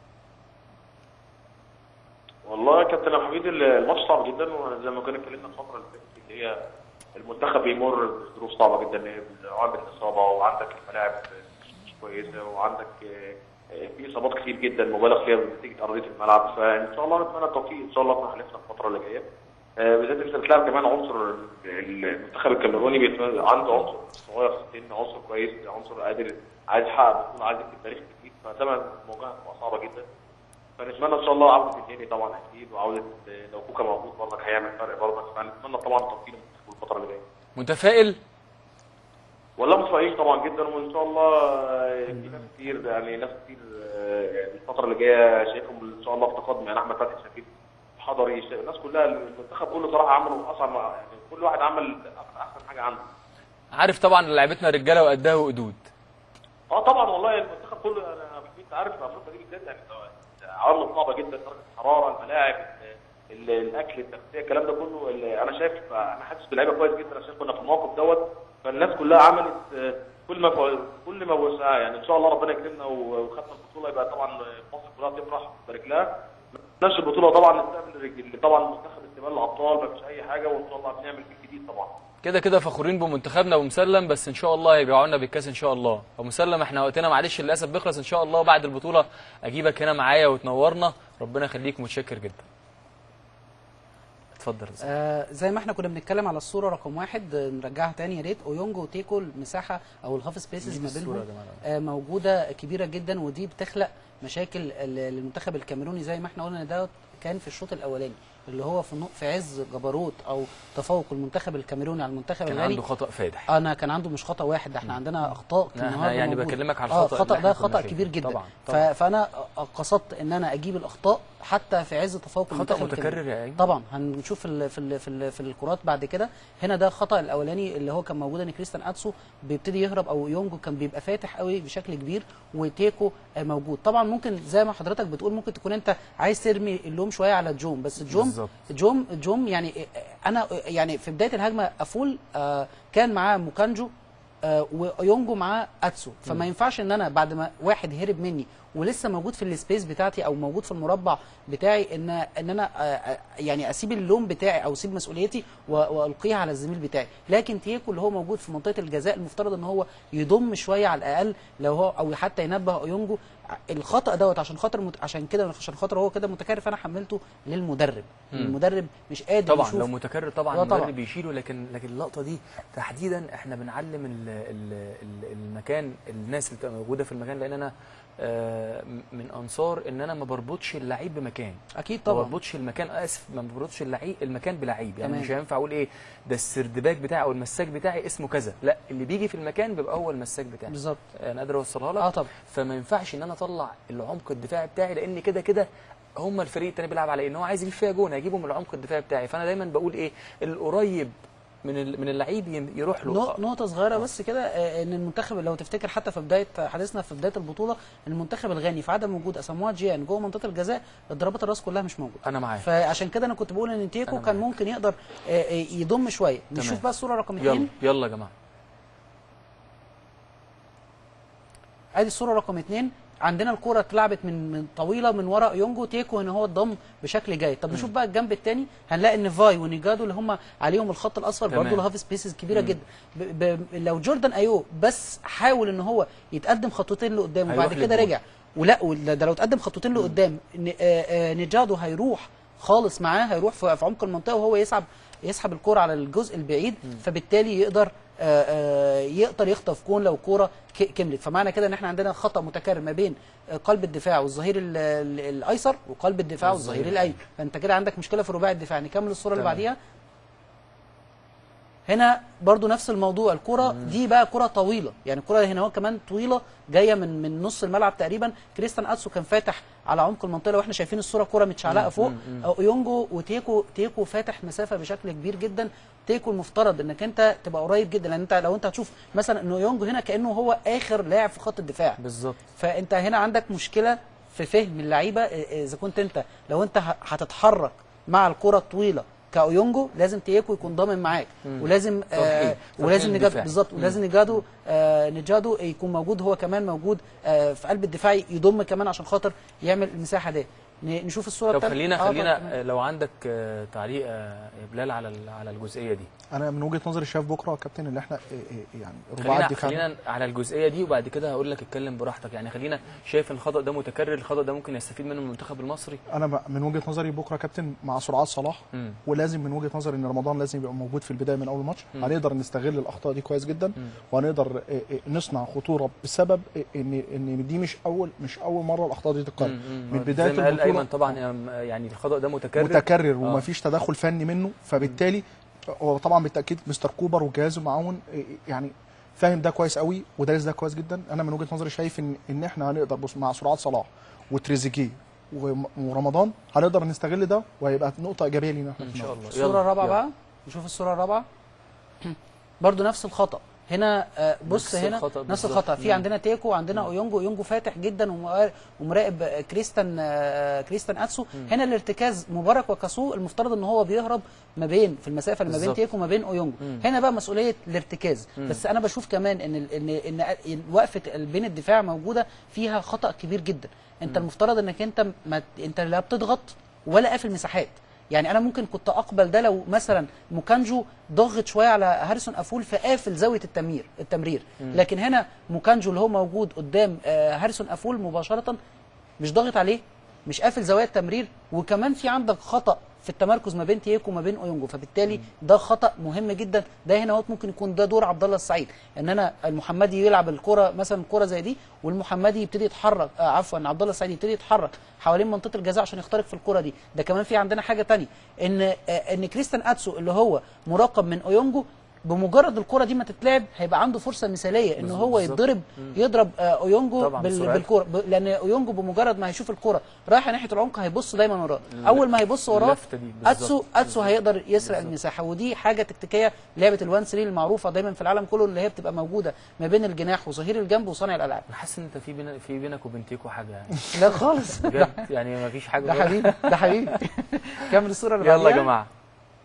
والله يا كابتن ابو حميد الماتش صعب جدا وزي ما كنا اتكلمنا الفتره اللي فاتت اللي هي المنتخب بيمر بظروف صعبه جدا عندك اصابه وعندك الملاعب مش كويسه وعندك آه، آه، في اصابات كتير جدا مبالغ فيها نتيجه ارضيه الملعب فان شاء الله نتمنى التوفيق ان شاء الله في حالتنا الفتره اللي جايه آه، بالذات انت بتلاعب كمان عنصر المنتخب الكاميروني بيت- عنده عنصر صغير في السن عنصر كويس عنصر قادر عايز يحقق بطوله عايز يكتب تاريخ جديد فطبعا المواجهه هتبقى صعبه جدا فنتمنى ان شاء الله عوده الدنيا طبعا اكيد وعوده آه، لو كوكا موجود برضك هيعمل فرق برضك فنتمنى طبعا التوفيق للمنتخب الفتره اللي جايه متفائل والله متفائلين طبعا جدا وان شاء الله آه، في ناس كتير يعني ناس كتير آه، يعني الفتره اللي جايه شايفهم ان شاء الله في تقدم يعني احمد فتحي شايفين حضري شايف- الناس كلها المنتخب كله صراحه عملوا اصعب ما- يعني كل واحد عمل احسن حاجه عنده عارف طبعا لعيبتنا رجاله وقدها وقدود اه طبعا والله المنتخب كله انا انت عارف افريقيا دي بالذات يعني عوامل صعبه جدا درجه الحراره الملاعب ال- الاكل التغذيه الكلام ده كله اللي انا شايف انا حاسس باللعيبه كويس جدا عشان كنا في الموقف دوت فالناس كلها عملت آه، كل ما كل ما وسعها يعني ان شاء الله ربنا يكرمنا و- وخدنا البطوله يبقى طبعا مصر كلها تفرح وتبارك لها نفس البطوله طبعا نستقبل الرجل- طبعا منتخب استقبال الابطال ما فيش اي حاجه وان شاء الله بنعمل فيه جديد طبعا كده كده فخورين بمنتخبنا ومسلم بس ان شاء الله هيرجعوا لنا بالكاس ان شاء الله ومسلم احنا وقتنا معلش للاسف بيخلص ان شاء الله بعد البطوله اجيبك هنا معايا وتنورنا ربنا يخليك متشكر جدا اتفضل يا أستاذ. آه زي ما احنا كنا بنتكلم على الصوره رقم واحد آه، نرجعها تاني يا ريت اويونجو وتيكو المساحه او الهاف سبيسز نجيب ما الصورة بينهم يا جماعة. آه موجوده كبيره جدا ودي بتخلق مشاكل ال- للمنتخب الكاميروني زي ما احنا قلنا إن ده كان في الشوط الاولاني اللي هو في نق- في عز جبروت او تفوق المنتخب الكاميروني على المنتخب كان الغاني عنده خطا فادح انا كان عنده مش خطا واحد ده احنا عندنا اخطاء لا، احنا النهارده يعني موجودة. بكلمك على اه الخطأ الخطا اللي ده احنا كنا خطا فيه. كبير جدا طبعاً، ف- طبعاً. فانا قصدت ان انا اجيب الاخطاء حتى في عز تفوق خطا المنتخب متكرر الكاميروني. يا ايمن طبعا هنشوف في ال في ال في, ال في الكرات بعد كده هنا ده الخطا الاولاني اللي هو كان موجود ان كريستيان اتسو بيبتدي يهرب او يونجو كان بيبقى فاتح قوي بشكل كبير وتيكو آه، موجود طبعا ممكن زي ما حضرتك بتقول ممكن تكون انت عايز ترمي اللوم شويه على جوم بس جوم بالظبط. جوم جوم يعني آه، انا آه، يعني في بدايه الهجمه افول آه، كان معاه موكانجو آه، ويونجو معاه اتسو فما ينفعش ان انا بعد ما واحد هرب مني ولسه موجود في السبيس بتاعتي او موجود في المربع بتاعي ان ان انا آه، آه، يعني اسيب اللوم بتاعي او اسيب مسؤوليتي و- والقيها على الزميل بتاعي لكن تيكو اللي هو موجود في منطقه الجزاء المفترض ان هو يضم شويه على الاقل لو هو او حتى ينبه ايونجو الخطا دوت عشان خاطر مت... عشان كده عشان خاطر هو كده متكرر فانا حملته للمدرب المدرب مش قادر طبعا يشوف لو متكرر طبعا آه، طبعاً. المدرب بيشيله لكن لكن اللقطه دي تحديدا احنا بنعلم ال ال ال المكان الناس اللي بتبقى موجوده في المكان لان انا آه، من انصار ان انا ما بربطش اللعيب بمكان اكيد ما طبعا بربطش المكان اسف ما بربطش اللعيب المكان بلعيب يعني تمام. مش هينفع اقول ايه ده السردباك بتاعي او المساك بتاعي اسمه كذا لا اللي بيجي في المكان بيبقى هو المساك بتاعي بالظبط انا قادر اوصلها لك اه طبعا فما ينفعش ان انا اطلع العمق الدفاعي بتاعي لان كده كده هم الفريق التاني بيلعب على ان هو عايز يجيب فيها جون هيجيبه من العمق الدفاعي بتاعي فانا دايما بقول ايه القريب من ال- من اللعيب ي- يروح له نق- نقطة صغيرة بس كده آه، ان المنتخب لو تفتكر حتى في بداية حديثنا في بداية البطولة المنتخب الغاني في عدم وجود اساموا جيان جوه منطقة الجزاء ضربات الراس كلها مش موجودة انا معاك فعشان كده انا كنت بقول ان تيكو أنا كان معاك. ممكن يقدر آه، آه، يضم شوية تمام. نشوف بقى الصورة رقم يلا اثنين يلا يا جماعه ادي الصورة رقم اثنين عندنا الكرة اتلعبت من من طويلة من ورا يونجو تيكو هنا هو اتضم بشكل جيد طب نشوف بقى الجنب الثاني هنلاقي ان فاي ونيجادو اللي هم عليهم الخط الاصفر تمام. برضه الهاف سبيسز كبيرة جدا ب ب لو جوردان ايو بس حاول ان هو يتقدم خطوتين لقدام هيروح وبعد كده للجول. رجع ولا ولا ده لو اتقدم خطوتين لقدام ن- آه، آه، نيجادو هيروح خالص معاه هيروح في في عمق المنطقه وهو يسحب يسحب الكرة على الجزء البعيد فبالتالي يقدر آه، آه، يقدر يخطف جون لو الكرة ك- كملت فمعنى كده ان احنا عندنا خطا متكرر ما بين آه، قلب الدفاع والظهير ال- ال- الايسر وقلب الدفاع والظهير والظهير الايمن فانت كده عندك مشكله في الرباعي الدفاع نكمل الصوره اللي تمام. بعديها هنا برضو نفس الموضوع الكرة دي بقى كرة طويلة يعني الكرة هنا هو كمان طويلة جاية من من نص الملعب تقريبا كريستيان اتسو كان فاتح على عمق المنطقة لو احنا شايفين الصورة كرة متشعلقة فوق أو يونجو وتيكو تيكو فاتح مسافة بشكل كبير جدا تيكو المفترض انك انت تبقى قريب جدا لان انت لو انت هتشوف مثلا انه يونجو هنا كانه هو اخر لاعب في خط الدفاع بالظبط فانت هنا عندك مشكله في فهم اللعيبه إيه- اذا كنت انت لو انت ه- هتتحرك مع الكره الطويله كاويونجو لازم تيكو يكون ضامن معاك ولازم آه توحيد. ولازم توحيد نجادو دفاعي. بالظبط ولازم نجادو آه نجادو يكون موجود هو كمان موجود آه في قلب الدفاع يضم كمان عشان خاطر يعمل المساحه دي ن- نشوف الصوره طب التالتة. خلينا آه، خلينا طبعاً. آه، لو عندك آه، تعليق آه، يا بلال على ال- على الجزئيه دي انا من وجهه نظري شايف بكره يا كابتن اللي احنا إيه إيه يعني رباعي خلينا الدفاع خلينا على الجزئيه دي وبعد كده هقول لك اتكلم براحتك يعني خلينا شايف ان الخطا ده متكرر الخطا ده ممكن يستفيد منه المنتخب المصري انا م- من وجهه نظري بكره يا كابتن مع سرعات صلاح مم. ولازم من وجهه نظري ان رمضان لازم يبقى موجود في البدايه من اول ماتش هنقدر نستغل الاخطاء دي كويس جدا وهنقدر إيه إيه نصنع خطوره بسبب إيه ان ان دي مش اول مش اول مره الاخطاء دي تتكرر مم. من بدايه زي ما قال البطوله ايمن طبعا آه، يعني الخطا ده متكرر متكرر آه. ومفيش تدخل فني منه فبالتالي هو طبعا بالتاكيد مستر كوبر وجهازه معاون إيه يعني فاهم ده كويس قوي ودارس ده كويس جدا انا من وجهه نظري شايف ان ان احنا هنقدر بص مع سرعات صلاح وتريزيجيه وم- ورمضان هنقدر نستغل ده وهيبقى نقطه ايجابيه لينا احنا ان في شاء الموضوع. الله الصوره يلا، الرابعه يلا. بقى نشوف الصوره الرابعه برضو نفس الخطا هنا آه، بص نفس هنا الخطأ نفس بالظبط. الخطا في مم. عندنا تيكو وعندنا اويونجو اويونجو فاتح جدا وم- ومراقب آه، كريستان آه، كريستان اتسو هنا الارتكاز مبارك وكاسو المفترض ان هو بيهرب ما بين في المسافه اللي ما بين بالظبط. تيكو وما بين اويونجو هنا بقى مسؤوليه الارتكاز بس انا بشوف كمان ان ال- ان ان إن وقفه ال- بين الدفاع موجوده فيها خطا كبير جدا انت المفترض انك انت ما انت لا بتضغط ولا قافل مساحات يعني انا ممكن كنت اقبل ده لو مثلا موكانجو ضغط شويه على هاريسون افول فقافل زاويه التمرير التمرير لكن هنا موكانجو اللي هو موجود قدام آه، هاريسون افول مباشره مش ضاغط عليه مش قافل زوايا التمرير وكمان في عندك خطا في التمركز ما بين تييكو وما بين اويونجو فبالتالي ده خطا مهم جدا ده هنا هو ممكن يكون ده دور عبد الله السعيد ان انا المحمدي يلعب الكره مثلا الكره زي دي والمحمدي يبتدي يتحرك آه عفوا عبد الله السعيد يبتدي يتحرك حوالين منطقه الجزاء عشان يخترق في الكره دي ده كمان في عندنا حاجه تانية ان آه ان كريستيان اتسو اللي هو مراقب من اويونجو بمجرد الكره دي ما تتلعب هيبقى عنده فرصه مثاليه ان هو بالظبط. يتضرب يضرب آه، اويونجو طبعاً، بال- بسرعته. بالكره ب- لان اويونجو بمجرد ما هيشوف الكره رايحه ناحيه العمق هيبص دايما وراه اول ما هيبص وراه اللفتة دي بالظبط. اتسو اتسو هيقدر يسرق المساحه ودي حاجه تكتيكيه لعبه الوان 3 المعروفه دايما في العالم كله اللي هي بتبقى موجوده ما بين الجناح وظهير الجنب وصانع الالعاب انا حاسس ان انت في بينا في بينك وبين تيكو حاجه يعني لا خالص بجد يعني ما فيش حاجه ده حبيبي ده حبيبي كمل الصوره اللي يلا يا بعديها. جماعه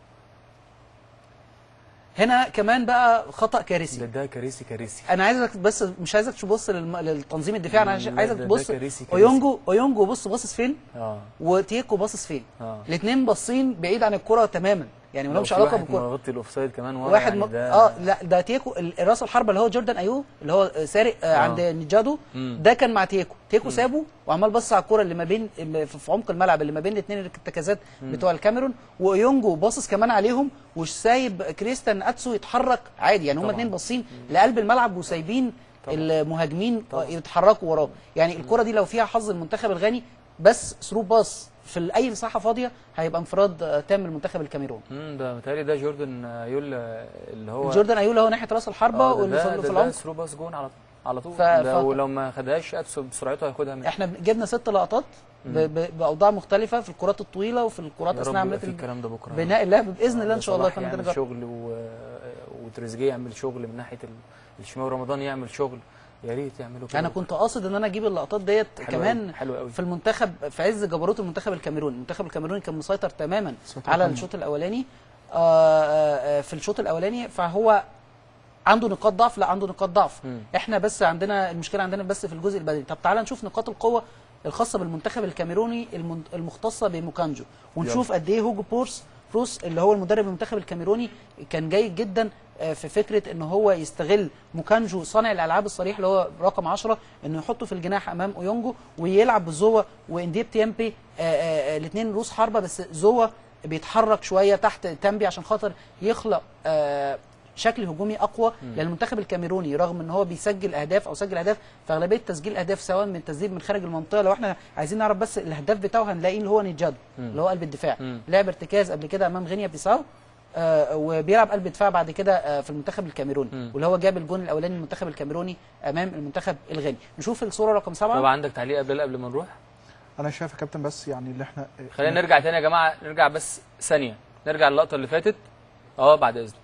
هنا كمان بقى خطا كارثي ده ده كارثي كارثي انا عايزك بس مش عايزك تبص للم... للتنظيم الدفاعي انا عايز- لا، عايزك ده- ده تبص كارثي، كارثي. اويونجو اويونجو بص باصص فين اه وتيكو باصص فين اه الاثنين باصين بعيد عن الكره تماما يعني ما لو لهمش في علاقه واحد بالكره مغطي الاوفسايد كمان ورا واحد يعني م... ده اه لا ده تيكو ال- راس الحربه اللي هو جوردان ايو اللي هو سارق آه. آه. عند نيجادو مم. ده كان مع تيكو تيكو سابه وعمال بص على الكره اللي ما بين اللي في في عمق الملعب اللي ما بين الاثنين الارتكازات بتوع الكاميرون وايونجو باصص كمان عليهم وسايب كريستيان اتسو يتحرك عادي يعني هما طبعاً. الاثنين باصين لقلب الملعب وسايبين المهاجمين يتحركوا وراه يعني الكره دي لو فيها حظ المنتخب الغاني بس ثرو باص في اي مساحه فاضيه هيبقى انفراد آه، تام المنتخب الكاميرون امم ده متهيألي ده جوردن يول اللي هو جوردان ايو اللي هو ناحيه راس الحربه آه، ده- واللي ده- في- ده- في ده العمق ثرو باس جون على على طول ف- ده ف- ولو ما خدهاش اتسو بسرعته هياخدها من احنا جبنا ست لقطات ب- ب- باوضاع مختلفه في الكرات الطويله وفي الكرات يا رب اثناء يبقى عمليه في الكلام ده بكره بناء اللعب باذن الله ان ده شاء الله صلاح يكون عندنا يعمل جرب. شغل و... وتريزيجيه يعمل شغل من ناحيه ال- الشمال ورمضان يعمل شغل يا ريت يعملوا كده انا كنت قاصد ان انا اجيب اللقطات ديت حلو كمان أوي، حلو قوي في المنتخب في عز جبروت المنتخب الكاميروني المنتخب الكاميروني كان مسيطر تماما مسيطر على تماماً. الشوط الاولاني آه، آه، آه، في الشوط الاولاني فهو عنده نقاط ضعف لا عنده نقاط ضعف مم. احنا بس عندنا المشكله عندنا بس في الجزء البدني طب تعالى نشوف نقاط القوه الخاصه بالمنتخب الكاميروني المن- المختصه بموكانجو ونشوف قد ايه هوجو بورس بروس اللي هو المدرب المنتخب الكاميروني كان جيد جدا آه، في فكره ان هو يستغل موكانجو صانع الالعاب الصريح اللي هو رقم 10 انه يحطه في الجناح امام اويونجو ويلعب بزوا وانديب تيامبي الاثنين روس حربه بس زوا بيتحرك شويه تحت تامبي عشان خاطر يخلق آه، شكل هجومي اقوى لان المنتخب الكاميروني رغم ان هو بيسجل اهداف او سجل اهداف فاغلبيه تسجيل اهداف سواء من تسديد من خارج المنطقه لو احنا عايزين نعرف بس الهداف بتاعه هنلاقيه اللي هو نيجادو اللي هو قلب الدفاع مم. لعب ارتكاز قبل كده امام غينيا بيساو آه وبيلعب قلب دفاع بعد كده آه في المنتخب الكاميروني مم. واللي هو جاب الجون الاولاني للمنتخب الكاميروني امام المنتخب الغاني نشوف الصوره رقم طب سبعه عندك تعليق قبل قبل ما نروح انا شايف يا كابتن بس يعني اللي احنا خلينا نرجع تاني يا جماعه نرجع بس ثانيه نرجع اللقطه اللي فاتت اه بعد اذنك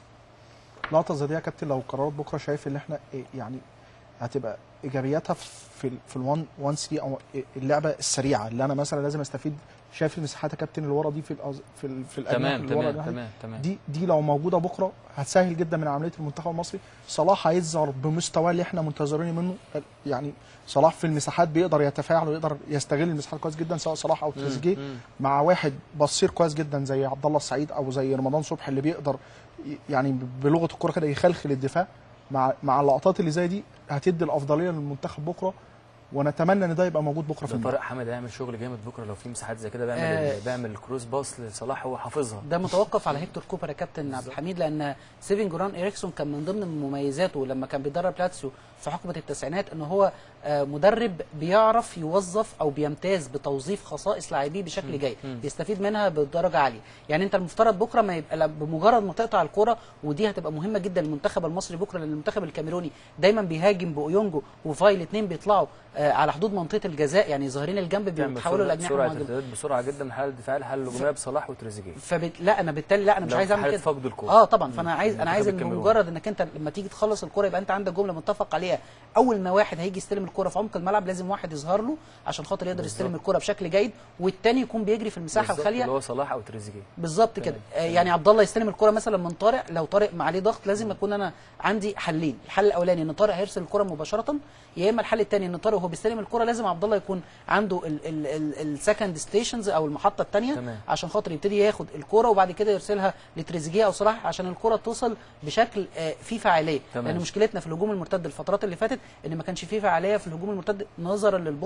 لقطه زي دي يا كابتن لو قررت بكره شايف ان احنا إيه يعني هتبقى ايجابياتها في ال في ال 1 3 او اللعبه السريعه اللي انا مثلا لازم استفيد شايف المساحات يا كابتن اللي ورا دي في الأز... في ال في الأجنحة تمام اللي ورا تمام دي. تمام تمام دي دي لو موجوده بكره هتسهل جدا من عمليه المنتخب المصري صلاح هيظهر بمستواه اللي احنا منتظرين منه يعني صلاح في المساحات بيقدر يتفاعل ويقدر يستغل المساحات كويس جدا سواء صلاح او تريزيجيه مم. مع واحد بصير كويس جدا زي عبد الله السعيد او زي رمضان صبحي اللي بيقدر ي- يعني بلغه الكوره كده يخلخل الدفاع مع مع اللقطات اللي زي دي هتدي الافضليه للمنتخب بكره ونتمنى ان ده يبقى موجود بكره في ده الملعب طارق حامد هيعمل شغل جامد بكره لو في مساحات زي كده بيعمل آه. بيعمل كروس باص لصلاح هو حافظها ده متوقف على هيكتور كوبر يا كابتن عبد الحميد لان سيفن جوران اريكسون كان من ضمن مميزاته لما كان بيدرب لاتسيو في حقبه التسعينات ان هو آه، مدرب بيعرف يوظف او بيمتاز بتوظيف خصائص لاعبيه بشكل جيد يستفيد منها بدرجه عاليه يعني انت المفترض بكره ما يبقى لا- بمجرد ما تقطع الكره ودي هتبقى مهمه جدا للمنتخب المصري بكره لان المنتخب الكاميروني دايما بيهاجم باويونجو وفاي الاثنين بيطلعوا آه، على حدود منطقه الجزاء يعني ظاهرين الجنب بيعمل بيتحولوا سرعة- لاجنحه سرعه مهاجمه ارتداد بسرعه جدا من حاله الدفاع لحل الهجوميه بصلاح وتريزيجيه فبت... لا انا بالتالي لا انا مش لو عايز في اعمل حالة كده فقد الكرة. اه طبعا فانا مم. عايز انا منتخب عايز ان الكاميرون. بمجرد انك انت لما تيجي تخلص الكره يبقى انت عندك جمله متفق عليها اول ما واحد هيجي يستلم الكره في عمق الملعب لازم واحد يظهر له عشان خاطر يقدر يستلم الكره بشكل جيد والتاني يكون بيجري في المساحه بالظبط، الخاليه اللي هو صلاح او تريزيجيه بالظبط كده آه يعني عبد الله يستلم الكره مثلا من طارق لو طارق ما عليه ضغط لازم اكون انا عندي حلين الحل الاولاني ان طارق هيرسل الكره مباشره يا اما الحل الثاني ان طارق وهو بيستلم الكره لازم عبد الله يكون عنده السكند ستيشنز او المحطه الثانيه تمام. عشان خاطر يبتدي ياخد الكره وبعد كده يرسلها لتريزيجيه او صلاح عشان الكره توصل بشكل آه، فيه فعاليه تمام. لان مشكلتنا في الهجوم المرتد الفترات اللي فاتت ان ما كانش فيه فعاليه في الهجوم المرتد نظرا للبطء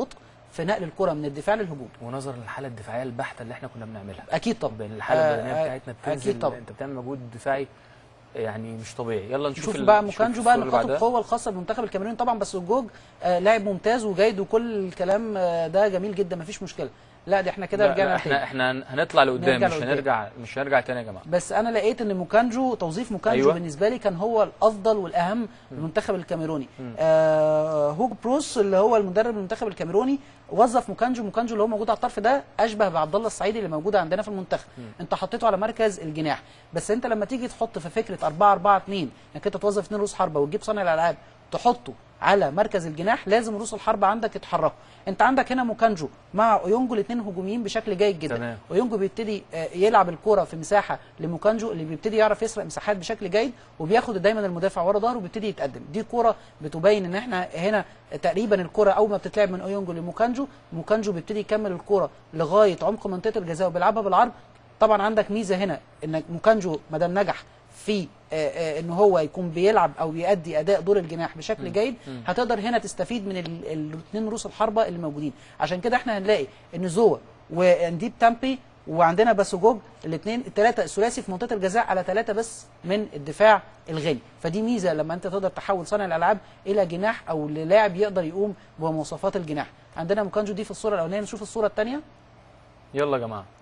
في نقل الكره من الدفاع للهجوم ونظرا للحاله الدفاعيه البحته اللي احنا كنا بنعملها اكيد طبعا بين الحاله آه، البدنيه آه، بتاعتنا بتنزل أكيد طبعا. انت بتعمل مجهود دفاعي يعني مش طبيعي يلا نشوف شوف ال- بقى نشوف مكانجو بقى الصورة اللي نقاط بعدها. القوه الخاصه بمنتخب الكاميرون طبعا بس الجوج آه لاعب ممتاز وجيد وكل الكلام آه ده جميل جدا مفيش مشكله لا دي احنا كده لا، رجعنا لا تاني. احنا احنا هنطلع لقدام نرجع مش لقدام. هنرجع مش هنرجع تاني يا جماعه بس انا لقيت ان موكانجو توظيف موكانجو أيوة. أيوة. بالنسبه لي كان هو الافضل والاهم للمنتخب الكاميروني آه هوج بروس اللي هو المدرب المنتخب الكاميروني وظف موكانجو موكانجو اللي هو موجود على الطرف ده اشبه بعبد الله السعيدي اللي موجود عندنا في المنتخب انت حطيته على مركز الجناح بس انت لما تيجي تحط في فكره 4 4 2 انك انت توظف اثنين رؤوس حربه وتجيب صانع الالعاب تحطه على مركز الجناح لازم رؤوس الحربه عندك يتحركوا انت عندك هنا موكانجو مع اويونجو الاثنين هجوميين بشكل جيد جدا تمام. ويونجو بيبتدي آه، يلعب الكرة في مساحة لموكانجو اللي بيبتدي يعرف يسرق مساحات بشكل جيد وبياخد دايما المدافع ورا ظهره وبيبتدي يتقدم دي كرة بتبين ان احنا هنا تقريبا الكرة اول ما بتتلعب من اويونجو لموكانجو موكانجو بيبتدي يكمل الكرة لغاية عمق منطقة الجزاء وبيلعبها بالعرض طبعا عندك ميزة هنا ان موكانجو ما دام نجح في آه، آه، ان هو يكون بيلعب او بيأدي اداء دور الجناح بشكل جيد هتقدر هنا تستفيد من الاثنين رؤوس الحربه اللي موجودين عشان كده احنا هنلاقي ان زوا وانديب تامبي وعندنا باسوجوج الاثنين الثلاثه الثلاثي في منطقه الجزاء على ثلاثه بس من الدفاع الغني فدي ميزه لما انت تقدر تحول صانع الالعاب الى جناح او للاعب يقدر يقوم بمواصفات الجناح عندنا موكانجو دي في الصوره الاولانيه نشوف الصوره الثانيه يلا يا جماعه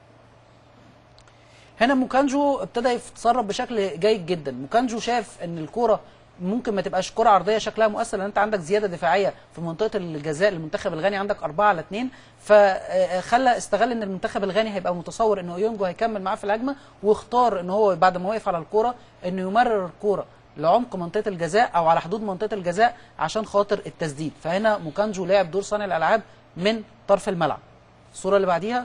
هنا موكانجو ابتدى يتصرف بشكل جيد جدا موكانجو شاف ان الكوره ممكن ما تبقاش كرة عرضية شكلها مؤثر لان انت عندك زيادة دفاعية في منطقة الجزاء للمنتخب الغاني عندك 4 على 2 فخلى استغل ان المنتخب الغاني هيبقى متصور ان اويونجو هيكمل معاه في الهجمة واختار ان هو بعد ما وقف على الكورة انه يمرر الكورة لعمق منطقة الجزاء او على حدود منطقة الجزاء عشان خاطر التسديد فهنا موكانجو لعب دور صانع الالعاب من طرف الملعب الصورة اللي بعديها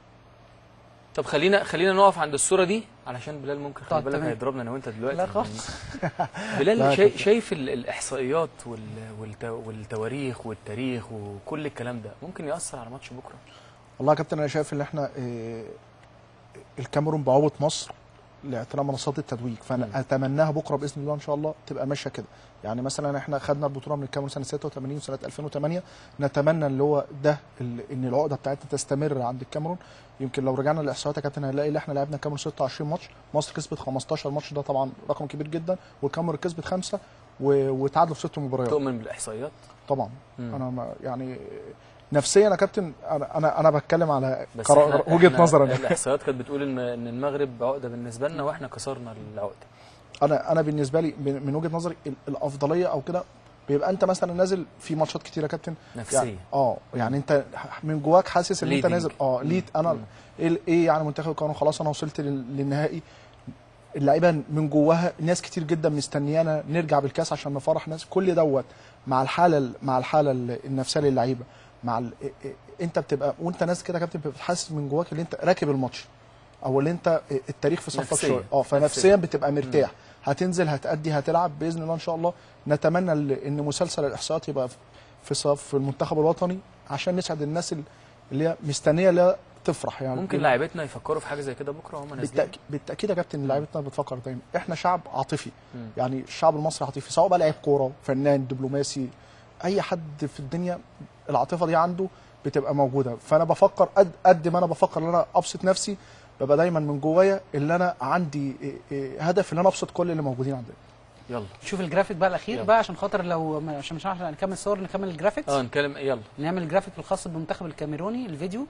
طب خلينا خلينا نقف عند الصوره دي علشان بلال ممكن خلي طب بالك تمام. هيضربنا انا وانت دلوقتي لا خالص بلال لا، شايف, كابتن. شايف ال- الاحصائيات وال والت والتواريخ والتاريخ وكل الكلام ده ممكن ياثر على ماتش بكره والله يا كابتن انا شايف ان احنا إيه، الكاميرون بعوض مصر لاعتناء منصات التتويج فانا اتمناها بكره باذن الله ان شاء الله تبقى ماشيه كده يعني مثلا احنا خدنا البطوله من الكاميرون سنه 86 وسنه 2008 نتمنى اللي هو ده ال- ان العقده بتاعتنا تستمر عند الكاميرون يمكن لو رجعنا للاحصائيات يا كابتن هنلاقي ان احنا لعبنا الكاميرون 26 ماتش مصر كسبت 15 ماتش ده طبعا رقم كبير جدا والكاميرون كسبت خمسه و- وتعادلوا في ست مباريات تؤمن بالاحصائيات طبعا مم. انا ما يعني نفسيا يا كابتن انا انا انا بتكلم على بس قرار إحنا- وجهه إحنا نظر انا الاحصائيات كانت بتقول ان ان المغرب عقده بالنسبه لنا واحنا كسرنا العقده انا انا بالنسبه لي من من وجهه نظري ال- الافضليه او كده بيبقى انت مثلا نازل في ماتشات كتيره يا كابتن نفسيه يعني اه يعني انت من جواك حاسس ان انت Leading. نازل اه ليد انا مم. ايه ايه يعني منتخب القانون خلاص انا وصلت لل- للنهائي اللعيبه من جواها ناس كتير جدا مستنيانا نرجع بالكاس عشان نفرح ناس كل دوت مع الحاله مع الحاله النفسيه للعيبه مع ال... إيه- إيه- انت بتبقى وانت ناس كده يا كابتن بتبقى حاسس من جواك ان انت راكب الماتش او اللي انت التاريخ في صفك نفسياً. شويه اه فنفسيا بتبقى مرتاح هتنزل هتأدي هتلعب باذن الله ان شاء الله نتمنى ال- ان مسلسل الاحصاءات يبقى في- في صف المنتخب الوطني عشان نسعد الناس ال- اللي هي مستنيه اللي هي تفرح يعني ممكن لاعيبتنا يفكروا في حاجه زي كده بكره وهم نازلين بالتأكيد, بالتاكيد يا كابتن لعيبتنا بتفكر دايما احنا شعب عاطفي مم. يعني الشعب المصري عاطفي سواء بقى لعيب كوره فنان دبلوماسي اي حد في الدنيا العاطفه دي عنده بتبقى موجوده فانا بفكر قد قد ما انا بفكر ان انا ابسط نفسي ببقى دايما من جوايا اللي انا عندي إيه إيه هدف ان انا ابسط كل اللي موجودين عندنا يلا نشوف الجرافيك بقى الاخير يلا. بقى عشان خاطر لو عشان مش عشان نكمل الصور نكمل الجرافيكس اه نتكلم يلا نعمل الجرافيك الخاص بالمنتخب الكاميروني الفيديو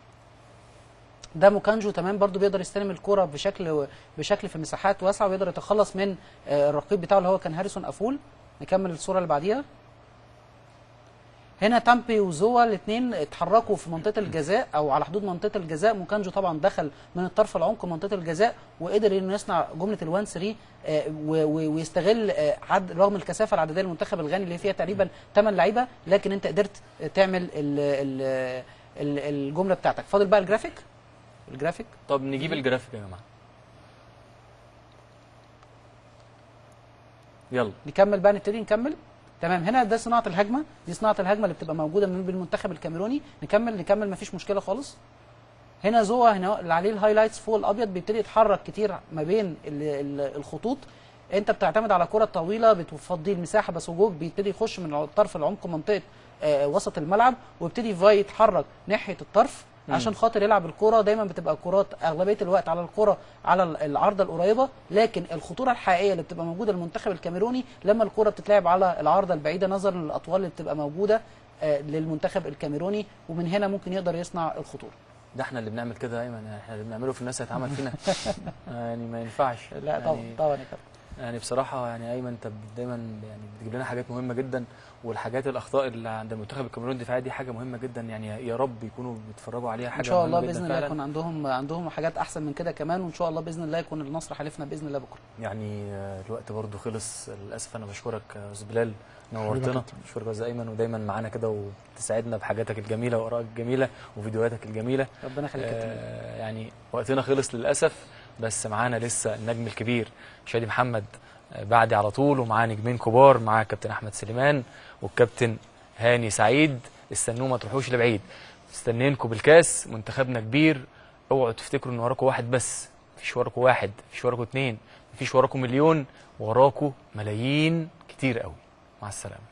ده موكانجو تمام برضو بيقدر يستلم الكرة بشكل بشكل في مساحات واسعه ويقدر يتخلص من آه، الرقيب بتاعه اللي هو كان هاريسون افول نكمل الصوره اللي بعديها هنا تامبي وزوا الاثنين اتحركوا في منطقه الجزاء او على حدود منطقه الجزاء موكانجو طبعا دخل من الطرف العمق منطقه الجزاء وقدر انه يصنع جمله الوان 3 آه، و- و- ويستغل آه، عد رغم الكثافه العدديه للمنتخب الغاني اللي فيها تقريبا 8 لعيبه لكن انت قدرت تعمل ال ال ال الجمله بتاعتك فاضل بقى الجرافيك الجرافيك طب نجيب الجرافيك يا جماعه يلا نكمل بقى نبتدي نكمل تمام هنا ده صناعه الهجمه دي صناعه الهجمه اللي بتبقى موجوده من بالمنتخب الكاميروني نكمل نكمل مفيش مشكله خالص هنا زوا هنا اللي عليه الهايلايتس فوق الابيض بيبتدي يتحرك كتير ما بين ال- ال- الخطوط انت بتعتمد على كره طويله بتفضي المساحه بس وجوك بيبتدي يخش من طرف العمق منطقه آه، وسط الملعب ويبتدي فاي يتحرك ناحيه الطرف عشان خاطر يلعب الكرة دايما بتبقى الكرات اغلبيه الوقت على الكرة على ال- العارضه القريبه لكن الخطوره الحقيقيه اللي بتبقى موجوده للمنتخب الكاميروني لما الكرة بتتلعب على العارضه البعيده نظرا للاطوال اللي بتبقى موجوده آه، للمنتخب الكاميروني ومن هنا ممكن يقدر يصنع الخطوره ده احنا اللي بنعمل كده يا ايمن يعني احنا اللي بنعمله في الناس هيتعمل فينا يعني ما ينفعش لا طبعا يعني طبعا يا كابتن يعني بصراحه يعني ايمن انت دايما يعني بتجيب لنا حاجات مهمه جدا والحاجات الاخطاء اللي عند المنتخب الكاميروني الدفاعيه دي حاجه مهمه جدا يعني يا رب يكونوا بيتفرجوا عليها حاجه ان شاء الله مهمة جداً باذن الله فعلاً. يكون عندهم عندهم حاجات احسن من كده كمان وان شاء الله باذن الله يكون النصر حالفنا باذن الله بكره يعني آه، الوقت برضو خلص للاسف انا بشكرك يا استاذ بلال حبيبي نورتنا يا كابتن. بشكرك يا استاذ ايمن ودايما معانا كده وتساعدنا بحاجاتك الجميله وارائك الجميله وفيديوهاتك الجميله ربنا يخليك يا كابتن آه يعني وقتنا خلص للاسف بس معانا لسه النجم الكبير شادي محمد آه، بعدي على طول ومعاه نجمين كبار معاه كابتن احمد سليمان والكابتن هاني سعيد استنوه ما تروحوش لبعيد مستنيينكم بالكاس منتخبنا كبير اوعوا تفتكروا ان وراكم واحد بس مفيش وراكم واحد مفيش وراكم اتنين مفيش وراكم مليون وراكم ملايين كتير قوي مع السلامه